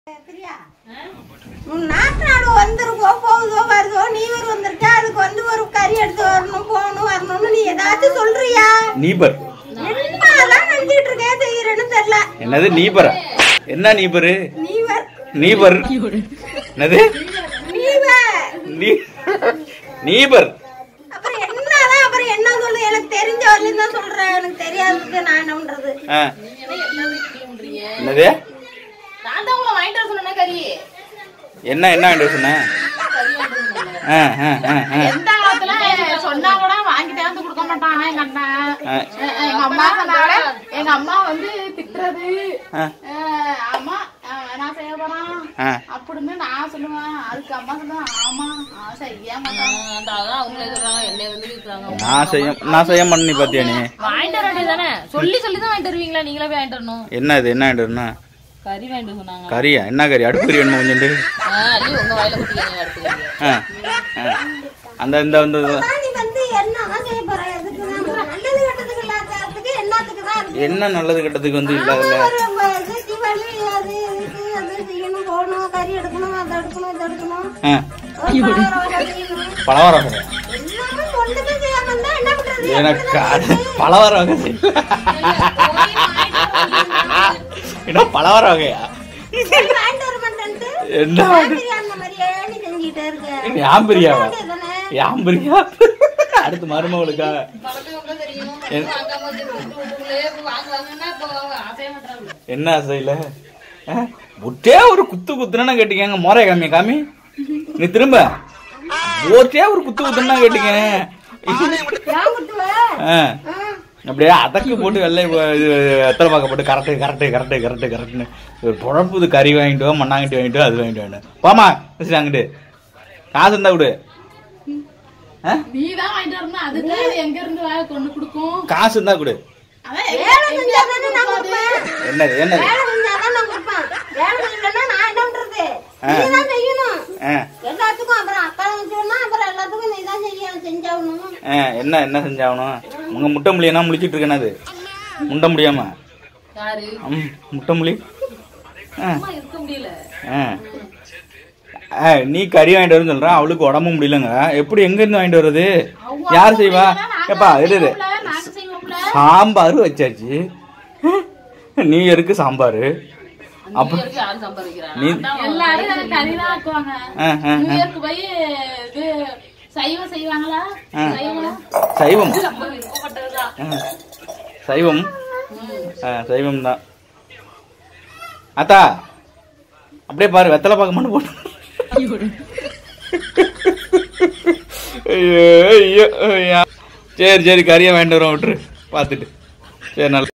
பிரியா உன் நாட்டு நாடு வந்துருக்கோ போகுதோ வருதோ நீ ஒரு வந்திருக்க அதுக்கு வந்து ஒரு கறி எடுத்து வரணும் போகணும் வரணும்னு நீ ஏதாச்சும் சொல்றியா நீபர் என்னதான் நினைச்சிட்டு இருக்கேன் செய்யறேன்னு தெரியல என்னது நீபரா என்ன நீபரு நீவர் நீபர் என்னது நீவர் நீ நீபர் அப்புறம் என்னதான் அப்புறம் என்ன சொல்லு எனக்கு தெரிஞ்ச வரலையும் தான் சொல்றேன் எனக்கு தெரியாததுக்கு நான் என்ன பண்றது ஆ என்னது நான் தான் உங்களை வாங்கிட்டு வர சொன்னேனே கறி என்ன என்ன வேண்டிய சொன்ன கறி வாங்கிட்டு வர சொன்னேன்ல. ஆ ஆ ஆ ஆ எந்த காலத்துல சொன்னா கூட வாங்கிட்டே வந்து கொடுக்க மாட்டான் எங்க அண்ணன் ஆ. அஹ் எங்க அம்மா சொன்னாங்க எங்க அம்மா வந்து திட்டுறது ஆ. அஹ் அம்மா அஹ் நான் செய்ய போறான் ஆ. அப்படின்னு நான் சொல்லுவேன் அதுக்கு அம்மா சொல்லுவேன் ஆமா நான் செய்ய மாட்டான் அதான் அவங்களே சொல்றாங்க என்னை வந்து இருக்கிறாங்க நான் செய்ய நான் செய்ய மாட்டேன் நீ பாத்தியா நீ வாங்கிட்டு வர வேண்டியது தானே சொல்லி சொல்லி தான் வாங்கிட்டு வருவீங்களா நீங்களே போய் வாங்கிட்டு வரணும் என்ன இது என்ன வேண்டும்னா கறி வாங்கிட்டு வர சொன்னாங்க கறியா என்ன கறி அடுப்பு கறி வேணுமா கொஞ்சோண்டு ஆ, அள்ளி உங்க வாயில குட்டிக்கிறீங்க எடுத்துக்கிறீங்க ஆ ஆ. அந்த இந்த வந்து அதான் நீ வந்து என்னதான் செய்ய போற எதுக்கு தான் நல்லது கெட்டதுக்கு இல்லாததுக்கு எல்லாத்துக்கு தான் இருக்கு என்ன நல்லது கெட்டதுக்கு வந்து இல்லாதல ஒரு இது தீபாவளி அது இதுக்கு அது செய்யணும் போகணும் கறி எடுக்கணும் அதை எடுக்கணும் இதை எடுக்கணும் ஆ ஒரு பலகாரம் வகை செய்யணும் பலவாரம் வகை. எல்லாமே ஒண்ணுமே செய்யாம இருந்தா என்ன பண்றது எனக்கு அது பலவாரம் வகை செய்யல. என்ன பலவாரம் வகையா வாங்கிட்டு வர மாட்டேன்ட்டு என்ன ராத்திரி அந்த மாதிரியே நீ செஞ்சுக்கிட்டே இருக்க யாம் பிரியாவா தானே யாம் பிரியா அடுத்து மருமகளுக்கா என்- என்ன ஆசையில ஆ? ஒட்டே ஒரு குத்து குத்துனா கேட்டீங்க மோரே காமி காமி நீ திரும்ப ஒட்டே ஒரு குத்து குத்துனா கேட்டீங்க ஏன் குத்துவ ஆ. அப்படியே அதக்கு போட்டு வெள்ளை போ- இது எத்தனை பாக்க போட்டு கரெக்டு கரெக்டு கரெக்டு கரெக்டு கரெக்ட்னு புழப்புது கறி வாங்கிட்டு வா மண்ணாங்கட்டி வாங்கிட்டு வா அது வாங்கிட்டு வாங்க போமா சரி அங்கிட்டு காசு இருந்தா விடு ஆ? நீ தான் வாங்கிட்டு வரணும் அதுக்கு அது எங்க இருந்து வா கொண்டு கொடுக்கும் காசு இருந்தா கொடு அதான் வேலை செஞ்சா தானே நான் கொடுப்பேன் என்னது என்னது வேலை செஞ்சாதான் நான் கொடுப்பேன் வேலை செய்யலன்னா நான் என்ன பண்றது நீ தான் செய்யணும் ஆ எல்லாத்துக்கும் அப்புறம் அக்கா சொன்னா அப்புறம் எல்லாத்துக்கும் நீ தான் செய்ய செஞ்சாகணும் ஆ, என்ன என்ன செஞ்சாகணும் உங்க முட்டை முடியனா முழிச்சிட்டு இருக்கேன் அது முண்டை முடியாம யாரு ம், முட்டை முழி ஆ, அம்மா இருக்க முடியல ஆ. ஆ, நீ கறி வாங்கிட்டு வரேன்னு சொல்றேன் அவளுக்கு உடம்பு முடியலங்க எப்படி எங்க இருந்து வாங்கிட்டு வர்றது யார் செய்வா ஏப்பா இரு இரு. நாங்க செய்வோம்ல சாம்பார் வச்சாச்சு நீ இருக்கு சாம்பார் அப்ப நியூ இயருக்கு யாரு சம்பாதிக்கிறாங்க நீ எல்லாரும் கறி தான் ஆக்குவாங்க ஆ, ஆ, நியூ இயர்க்கு போய் இது சைவம் செய்வாங்களா ஆ. சைவம் சைவம் ரொம்ப விருப்பப்பட்டதுதான் ஆ, சைவம் ஆ, சைவம் தான் அத்தா அப்படியே பாரு வெத்தலை பார்க்க மட்டும் போட்டு ஐயோ ஐயோ ஐயா. சரி சரி கறியை வாங்கிட்டு வரோம் விட்டுரு பார்த்துட்டு சரி நல்ல